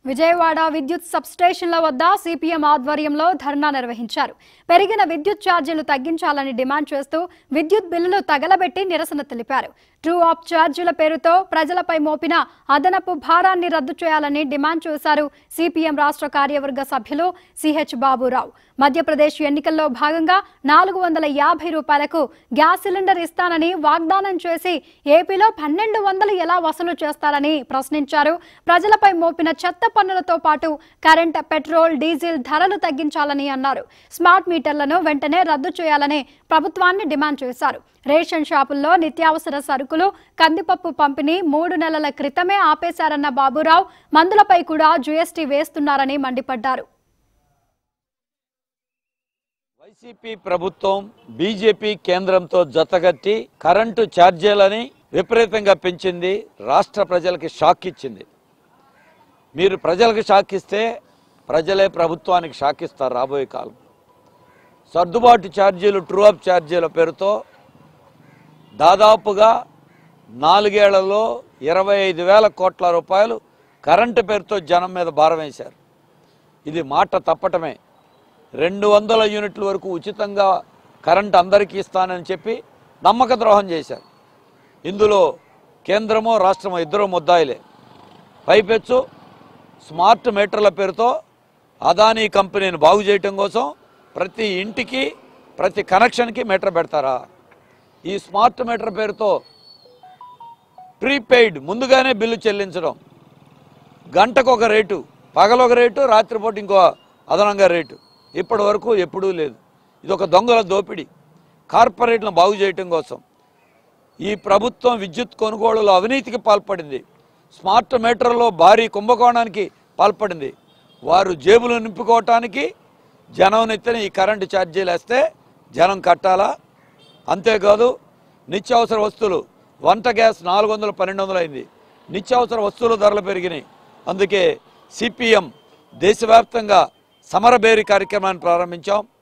విజయవాడ విద్యుత్ సబ్స్టేషన్ల వద్ద సిపిఎం ఆధ్వర్యంలో ధర్నా నిర్వహించారు పెరిగిన విద్యుత్ ఛార్జీలు తగ్గించాలని డిమాండ్ చేస్తూ విద్యుత్ బిల్లులు తగలబెట్టి నిరసన తెలిపారు ట్రూ ఆఫ్ ఛార్జీల పేరుతో ప్రజలపై మోపిన అదనపు భారాన్ని రద్దు చేయాలని డిమాండ్ చేశారు సిపిఎం రాష్ట్ర కార్యవర్గ సభ్యులు సిహెచ్ బాబురావు మధ్యప్రదేశ్ ఎన్నికల్లో భాగంగా నాలుగు వందల యాభై రూపాయలకు గ్యాస్ సిలిండర్ ఇస్తానని వాగ్దానం చేసి ఏపీలో పన్నెండు వందలు ఎలా వసూలు చేస్తారని ప్రశ్నించారు ప్రజలపై మోపిన చెత్త పన్నులతో పాటు కరెంట్ పెట్రోల్ డీజిల్ ధరలు తగ్గించాలని అన్నారు స్మార్ట్ మీటర్లను వెంటనే రద్దు చేయాలని ప్రభుత్వాన్ని డిమాండ్ చేశారు రేషన్ షాపుల్లో నిత్యావసర సరుకులు కందిపప్పు పంపిణీ మూడు నెలల క్రితమే ఆపేశారన్న బాబురావు మందులపై కూడా జీఎస్టీ వేస్తున్నారని మండిపడ్డారు వైసీపీ ప్రభుత్వం బీజేపీ కేంద్రంతో జతగట్టి కరెంటు ఛార్జీలని విపరీతంగా పెంచింది రాష్ట్ర ప్రజలకి షాక్ ఇచ్చింది మీరు ప్రజలకు షాక్ ఇస్తే ప్రజలే ప్రభుత్వానికి షాక్ ఇస్తారు రాబోయే కాలం సర్దుబాటు ఛార్జీలు ట్రూ అప్ ఛార్జీల పేరుతో దాదాపుగా నాలుగేళ్లలో ఇరవై ఐదు వేల కోట్ల రూపాయలు కరెంటు పేరుతో జనం మీద భారం వేశారు ఇది మాట తప్పటమే రెండు వందల యూనిట్ల వరకు ఉచితంగా కరెంట్ అందరికీ ఇస్తానని చెప్పి నమ్మక ద్రోహం చేశారు ఇందులో కేంద్రమో రాష్ట్రమో ఇద్దరు ముద్దాయిలే పైపెచ్చు స్మార్ట్ మీటర్ల పేరుతో అదానీ కంపెనీని బాగు చేయటం కోసం ప్రతి ఇంటికి ప్రతి కనెక్షన్కి మీటర్ పెడతారా ఈ స్మార్ట్ మీటర్ పేరుతో ప్రీపెయిడ్ ముందుగానే బిల్లు చెల్లించడం గంటకు ఒక రేటు పగలొక రేటు రాత్రిపూట ఇంకో అదనంగా రేటు ఇప్పటి వరకు ఎప్పుడూ లేదు ఇది ఒక దొంగల దోపిడీ కార్పొరేట్లను బాగు చేయటం కోసం ఈ ప్రభుత్వం విద్యుత్ కొనుగోలులో అవినీతికి పాల్పడింది స్మార్ట్ మీటర్లో భారీ కుంభకోణానికి పాల్పడింది వారు జేబులు నింపుకోవటానికి జనం నెత్తిన ఈ కరెంటు ఛార్జీలు వేస్తే జనం కట్టాలా అంతేకాదు నిత్యావసర వస్తువులు వంట గ్యాస్ నాలుగు వందలు పన్నెండు వందలు అయింది నిత్యావసర వస్తువుల ధరలు పెరిగినాయి అందుకే సిపిఎం దేశవ్యాప్తంగా సమరబేరి కార్యక్రమాన్ని ప్రారంభించాం